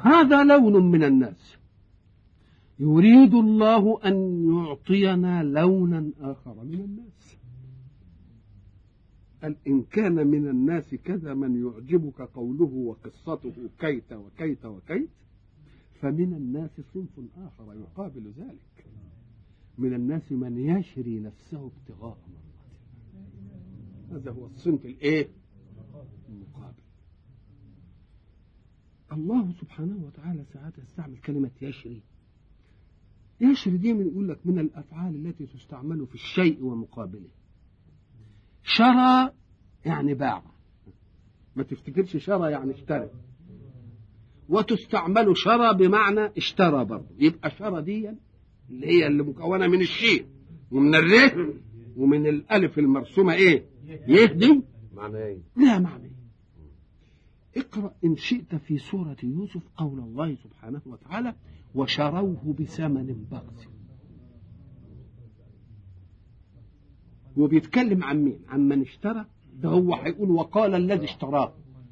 هذا لون من الناس يريد الله أن يعطينا لونا آخر من الناس قال إن كان من الناس كذا من يعجبك قوله وقصته كيت وكيت وكيت فمن الناس صنف آخر يقابل ذلك من الناس من يشري نفسه ابتغاء مرضات الله هذا هو الصنف الايه المقابل الله سبحانه وتعالى ساعات يستعمل كلمة يشري يشري دي من يقول لك من الأفعال التي تستعمل في الشيء ومقابله شرى يعني باع ما تفتكرش شرى يعني اشترى وتستعمل شرى بمعنى اشترى برضه يبقى شرى دي اللي هي اللي مكونه من الشين ومن الر ومن الالف المرسومه ايه يهدي معنى ايه لا معنى اقرا ان شئت في سوره يوسف قول الله سبحانه وتعالى وشروه بثمن بخس هو بيتكلم عن مين عن من اشترى ده هو هيقول وقال الذي اشتراه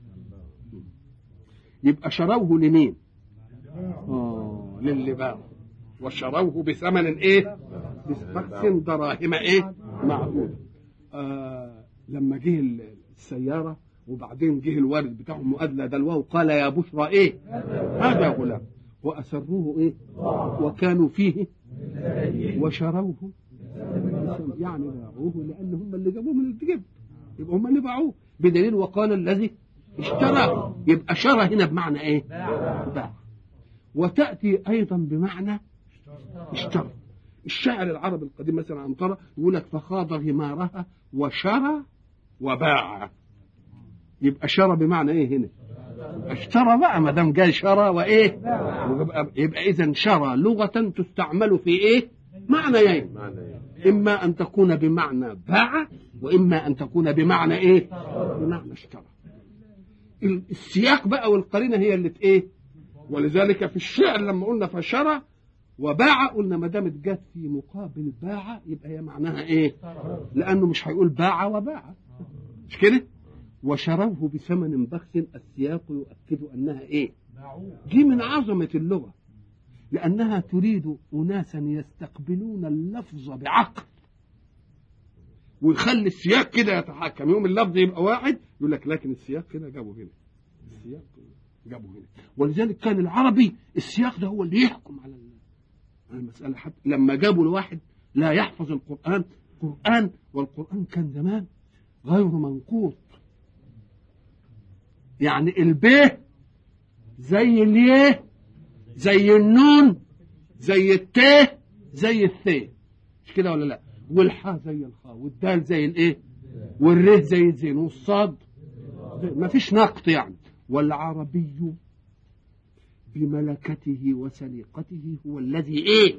يبقى شروه لمين اه للي باعه وشروه بثمن ايه بخس دراهم ايه معقول آه لما جه السياره وبعدين جه الوالد بتاعهم مؤدلى دلوه قال يا بشرى ايه هذا غلام واسروه ايه وكانوا فيه وشروه يعني باعوه لان هم اللي جابوه من الجب يبقى هم اللي باعوه بدليل وقال الذي اشترى يبقى شرى هنا بمعنى ايه باع وتاتي ايضا بمعنى اشترى الشاعر العربي القديم مثلا عنترة يقول لك فخاض غمارها وشرى وباع يبقى شرى بمعنى ايه هنا اشترى بقى ما دام جاي شرى وايه يبقى, يبقى اذا شرى لغه تستعمل في ايه معنيين معنى ايه اما ان تكون بمعنى باع واما ان تكون بمعنى ايه بمعنى اشترى ال- السياق بقى والقرينه هي اللي ت- ايه ولذلك في الشعر لما قلنا فشرى وباع قلنا ما دامت جت في مقابل باع يبقى هي معناها ايه لانه مش هيقول باع وباع مش كده وشروه بثمن بخس السياق يؤكد انها ايه دي من عظمه اللغه لانها تريد اناسا يستقبلون اللفظ بعقل ويخلي السياق كده يتحكم يوم اللفظ يبقى واحد يقول لك لكن السياق كده جابه هنا السياق جابه هنا ولذلك كان العربي السياق ده هو اللي يحكم على ال- على المسألة حتى لما جابوا لواحد لا يحفظ القرآن قرآن والقرآن كان زمان غير منقوط يعني البيه زي اليه زي النون زي التيه زي الثيه مش كده ولا لا والحاء زي الخاء والدال زي الايه والره زي الزين والصاد ما فيش نقط يعني والعربي بملكته وسليقته هو الذي ايه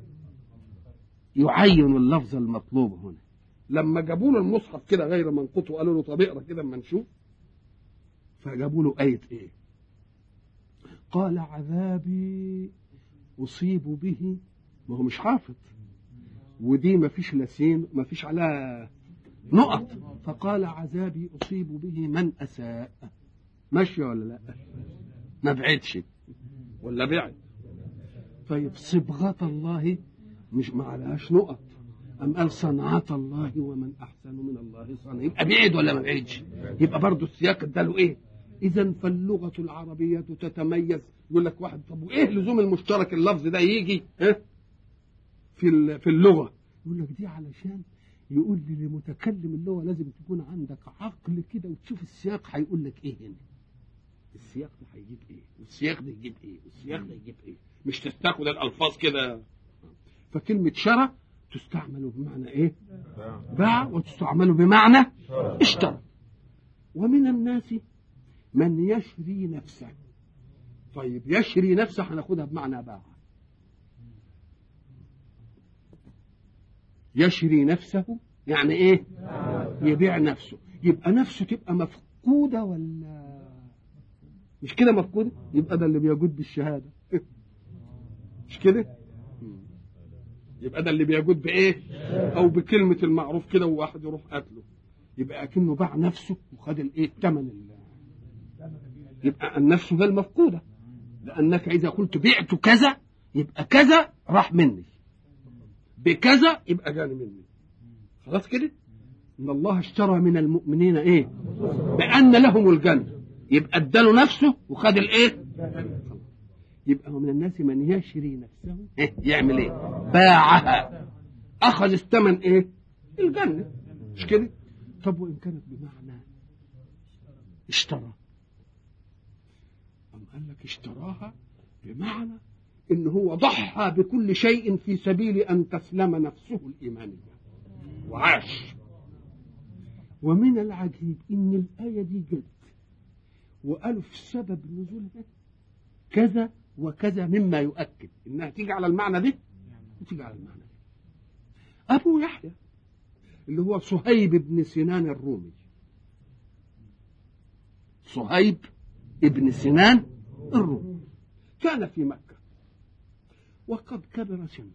يعين اللفظ المطلوب هنا لما جابوا له المصحف كده غير منقوط وقالوا له طب اقرا كده اما نشوف فجابوا له ايه ايه قال عذابي اصيب به ما هو مش حافظ ودي ما فيش لسين ما فيش عليها نقط فقال عذابي اصيب به من اساء ماشي ولا لا ما بعدش ولا بعد طيب صبغة الله مش ما عليهاش نقط أم قال صنعة الله ومن أحسن من الله صنعا يبقى بعيد ولا ما بعيدش يبقى برضه السياق اداله إيه إذا فاللغة العربية تتميز يقول لك واحد طب وإيه لزوم المشترك اللفظ ده يجي ها في ال- في اللغة يقول لك دي علشان يقول لي لمتكلم اللغة لازم تكون عندك عقل كده وتشوف السياق هيقول لك إيه هنا السياق ده هيجيب ايه والسياق ده يجيب ايه والسياق ده يجيب ايه مش تستاخد الالفاظ كده فكلمه شرى تستعمل بمعنى ايه باع وتستعمل بمعنى اشترى ومن الناس من يشري نفسه طيب يشري نفسه هناخدها بمعنى باع يشري نفسه يعني ايه يبيع نفسه يبقى نفسه تبقى مفقوده ولا مش كده مفقود يبقى ده اللي بيجود بالشهادة مش كده يبقى ده اللي بيجود بإيه أو بكلمة المعروف كده وواحد يروح قتله يبقى أكنه باع نفسه وخد الإيه الثمن ال- يبقى النفس هي المفقودة لأنك إذا قلت بعت كذا يبقى كذا راح مني بكذا يبقى جاني مني خلاص كده إن الله اشترى من المؤمنين إيه بأن لهم الجنة يبقى اداله نفسه وخد الإيه يبقى من الناس من يشري نفسه إيه؟ يعمل إيه باعها أخذ الثمن إيه الجنة مش كده طب وإن كانت بمعنى اشترى أم قال لك اشتراها بمعنى إن هو ضحى بكل شيء في سبيل أن تسلم نفسه الإيمانية وعاش ومن العجيب إن الآية دي جت وقالوا في سبب نزولها كذا وكذا مما يؤكد إنها تيجي على المعنى ده وتيجي على المعنى ده أبو يحيى اللي هو صهيب بن سنان الرومي صهيب ابن سنان الرومي كان في مكة وقد كبر سنه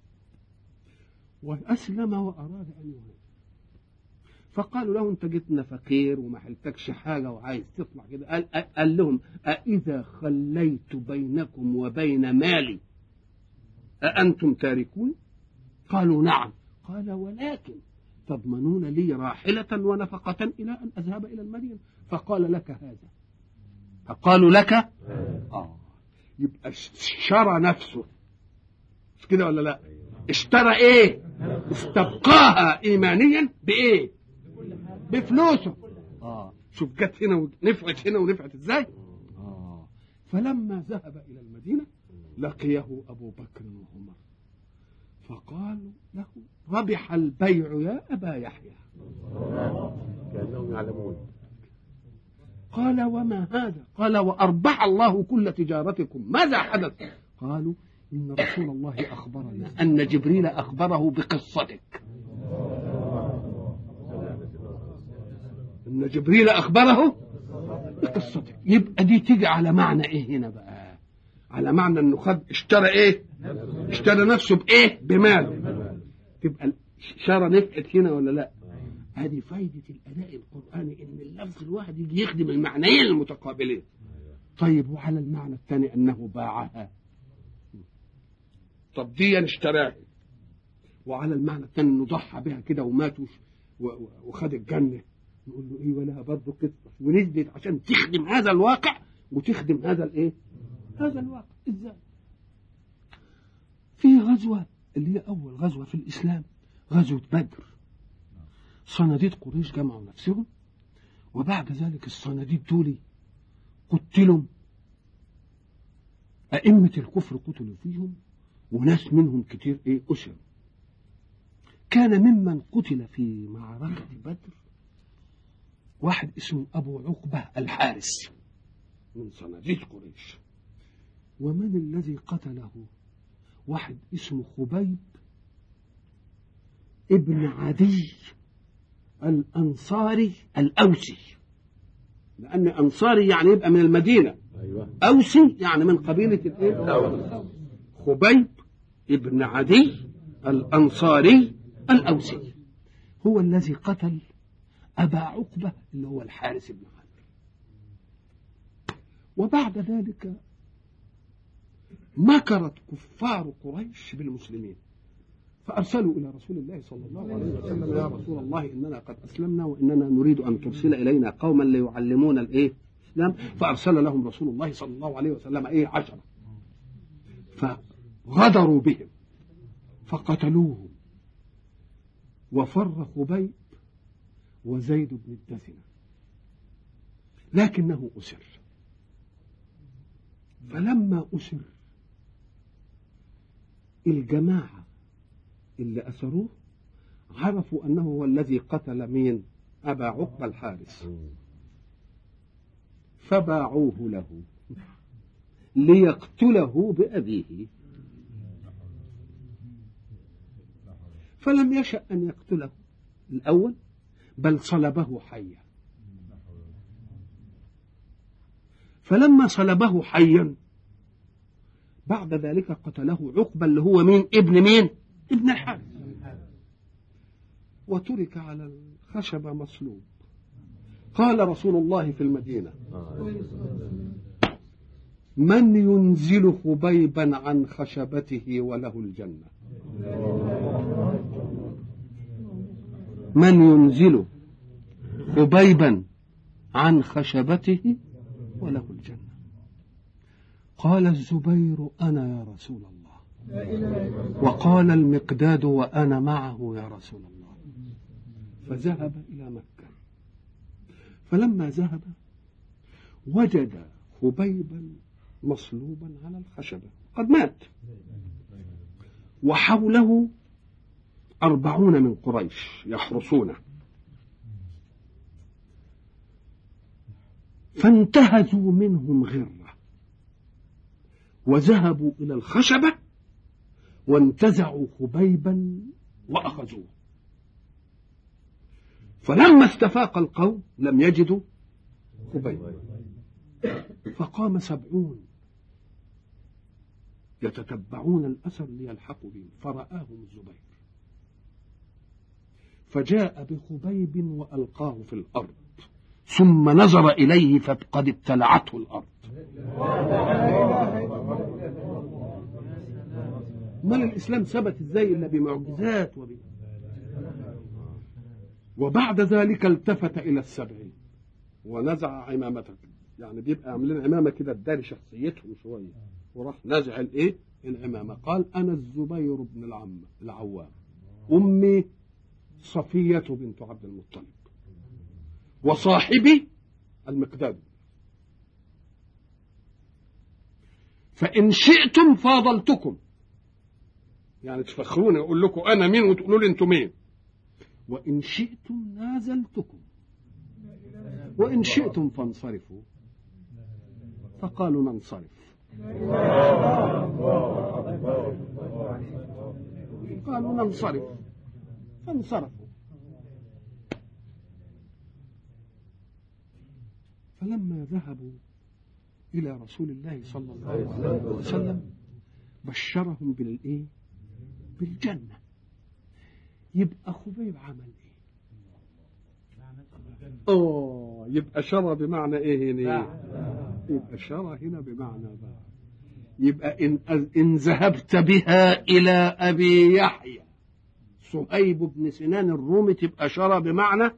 وأسلم وأراد أن يهاجر فقالوا له أنت جيتنا فقير وما حلتكش حاجة وعايز تطلع كده قال, قال لهم أإذا خليت بينكم وبين مالي أأنتم تاركون قالوا نعم قال ولكن تضمنون لي راحلة ونفقة إلى أن أذهب إلى المدينة فقال لك هذا فقالوا لك آه يبقى اشترى نفسه مش كده ولا لا اشترى ايه استبقاها ايمانيا بايه بفلوسه اه شوف جت هنا ونفعت هنا ونفعت ازاي اه فلما ذهب الى المدينه لقيه ابو بكر وعمر فقالوا له ربح البيع يا ابا يحيى كانهم يعلمون قال وما هذا قال واربح الله كل تجارتكم ماذا حدث قالوا إن رسول الله أخبرنا أن جبريل أخبره بقصتك إن جبريل أخبره بقصتك يبقى دي تيجي على معنى إيه هنا بقى على معنى إنه خد اشترى إيه اشترى نفسه بإيه بماله تبقى الإشارة نفعت هنا ولا لا هذه فايدة الأداء القرآني إن اللفظ الواحد يجي يخدم المعنيين المتقابلين طيب وعلى المعنى الثاني أنه باعها طب دي اشتراها وعلى المعنى الثاني انه ضحى بها كده ومات وخد الجنه نقول له ايه ولها برضه قصه ونزلت عشان تخدم هذا الواقع وتخدم هذا الايه؟ هذا الواقع ازاي؟ في غزوه اللي هي اول غزوه في الاسلام غزوه بدر صناديد قريش جمعوا نفسهم وبعد ذلك الصناديد دول قتلوا أئمة الكفر قتلوا فيهم وناس منهم كتير ايه أسر كان ممن قتل في معركة بدر واحد اسمه أبو عقبة الحارس من صناديد قريش ومن الذي قتله واحد اسمه خبيب ابن عدي الأنصاري الأوسي لأن أنصاري يعني يبقى من المدينة ايوه أوسي يعني من قبيلة الإيه؟ خبيب ابن عدي الأنصاري الأوسي هو الذي قتل أبا عقبة اللي هو الحارس بن عامر وبعد ذلك مكرت كفار قريش بالمسلمين فأرسلوا إلى رسول الله صلى الله عليه وسلم يا رسول الله إننا قد أسلمنا وإننا نريد أن ترسل إلينا قوما ليعلمونا الإيه الإسلام فأرسل لهم رسول الله صلى الله عليه وسلم إيه عشرة فغدروا بهم فقتلوهم وفر خبيب وزيد بن الدثنة لكنه أسر فلما أسر الجماعة اللي أسروه عرفوا أنه هو الذي قتل مين أبا عقبة الحارس فباعوه له ليقتله بأبيه فلم يشأ أن يقتله الأول بل صلبه حيا فلما صلبه حيا بعد ذلك قتله عقبة اللي هو مين ابن مين ابن الحارث وترك على الخشبة مصلوب قال رسول الله في المدينة من ينزل خبيبا عن خشبته وله الجنة من ينزل خبيبا عن خشبته وله الجنة قال الزبير أنا يا رسول الله وقال المقداد وأنا معه يا رسول الله فذهب إلى مكة فلما ذهب وجد خبيبا مصلوبا على الخشبة قد مات وحوله أربعون من قريش يحرسونه فانتهزوا منهم غرة وذهبوا إلى الخشبة وانتزعوا خبيبا وأخذوه فلما استفاق القوم لم يجدوا خبيبا فقام سبعون يتتبعون الأثر ليلحقوا بهم فرآهم الزبير فجاء بخبيب وألقاه في الأرض ثم نظر إليه فقد ابتلعته الأرض مال الإسلام ثبت إزاي إلا بمعجزات وب... وبعد ذلك التفت إلى السبعين ونزع عمامته يعني بيبقى عاملين عمامة كده تداري شخصيتهم شوية وراح نزع الإيه العمامة قال أنا الزبير بن العم العوام أمي صفية بنت عبد المطلب وصاحبي المقداد فإن شئتم فاضلتكم يعني تفخروني أقول لكم أنا مين وتقولوا لي أنتم مين وإن شئتم نازلتكم وإن شئتم فانصرفوا فقالوا ننصرف قالوا ننصرف فانصرفوا فلما ذهبوا إلى رسول الله صلى الله عليه وسلم بشرهم بالإيه؟ بالجنة يبقى خبيب عمل إيه؟ أوه يبقى شرى بمعنى إيه هنا؟ يبقى شرى هنا بمعنى باع يبقى إن, إن ذهبت بها إلى أبي يحيى صهيب بن سنان الرومي تبقى شرى بمعنى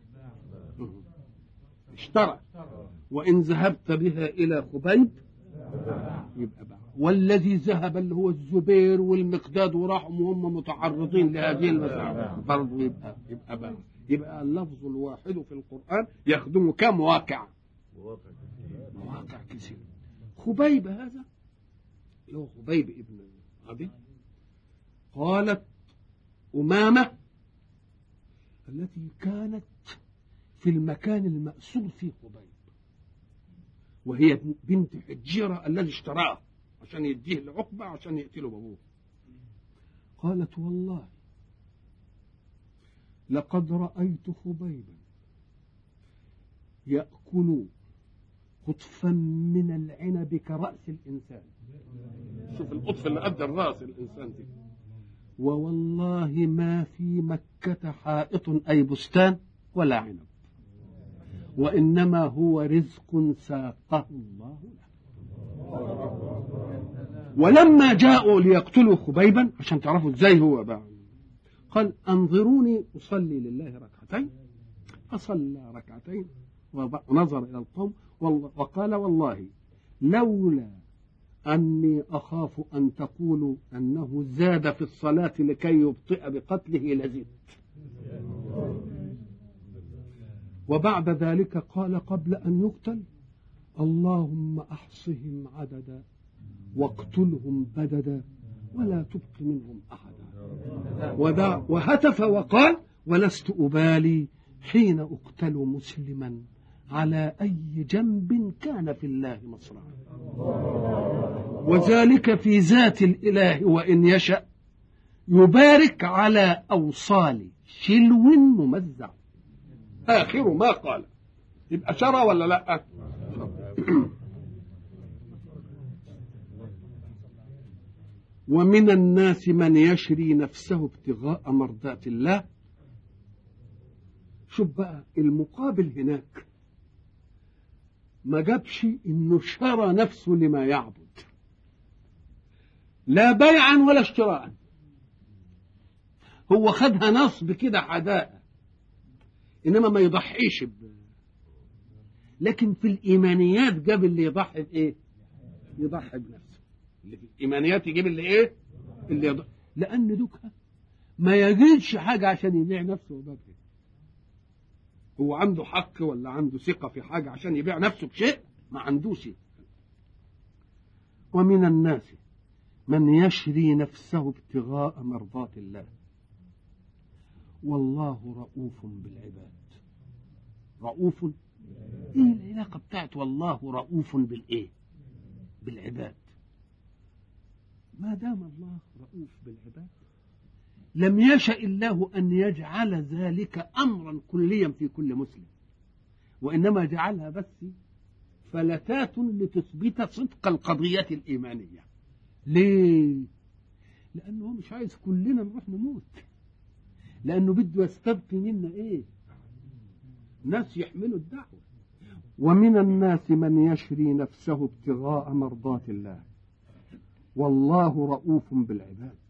اشترى وإن ذهبت بها إلى خبيب يبقى باع والذي ذهب اللي هو الزبير والمقداد وراحوا وهم متعرضين لهذه المسألة برضه يبقى يبقى باع يبقى اللفظ الواحد في القرآن يخدم كم واقع مواقع كثيرة خبيب هذا اللي هو خبيب ابن عدي قالت أمامة التي كانت في المكان المأسور فيه خبيب وهي بنت حجيرة الذي اشتراه عشان يديه لعقبة عشان يقتله بابوه قالت والله لقد رأيت خبيبا يأكل قطفا من العنب كرأس الإنسان شوف القطف اللي قد الرأس الإنسان دي ووالله ما في مكة حائط أي بستان ولا عنب وإنما هو رزق ساقه الله له ولما جاءوا ليقتلوا خبيبا عشان تعرفوا ازاي هو بقى قال انظروني اصلي لله ركعتين فصلى ركعتين ونظر الى القوم وقال والله لولا اني اخاف ان تقولوا انه زاد في الصلاه لكي يبطئ بقتله لزدت وبعد ذلك قال قبل ان يقتل اللهم احصهم عددا واقتلهم بددا ولا تبق منهم احدا وهتف وقال ولست ابالي حين اقتل مسلما على اي جنب كان في الله مصرعا وذلك في ذات الاله وان يشا يبارك على اوصال شلو ممزع اخر ما قال يبقى شرى ولا لا ومن الناس من يشري نفسه ابتغاء مرضات الله شوف بقى المقابل هناك ما جابش انه شرى نفسه لما يعبد لا بيعا ولا اشتراء هو خدها نصب كده عداء انما ما يضحيش ب... لكن في الايمانيات جاب اللي يضحي بايه يضحي بنفسه اللي في الايمانيات يجيب اللي ايه اللي يضحي لان دوكها ما يجدش حاجه عشان يبيع نفسه وبابه هو عنده حق ولا عنده ثقه في حاجه عشان يبيع نفسه بشيء ما عندوش ومن الناس من يشري نفسه ابتغاء مرضات الله والله رؤوف بالعباد رؤوف ايه العلاقه بتاعت والله رؤوف بالايه بالعباد ما دام الله رؤوف بالعباد لم يشأ الله أن يجعل ذلك أمرا كليا في كل مسلم وإنما جعلها بس فلتات لتثبت صدق القضية الإيمانية ليه؟ لأنه هو مش عايز كلنا نروح نموت لأنه بده يستبقي منا إيه؟ ناس يحملوا الدعوة ومن الناس من يشري نفسه ابتغاء مرضات الله والله رؤوف بالعباد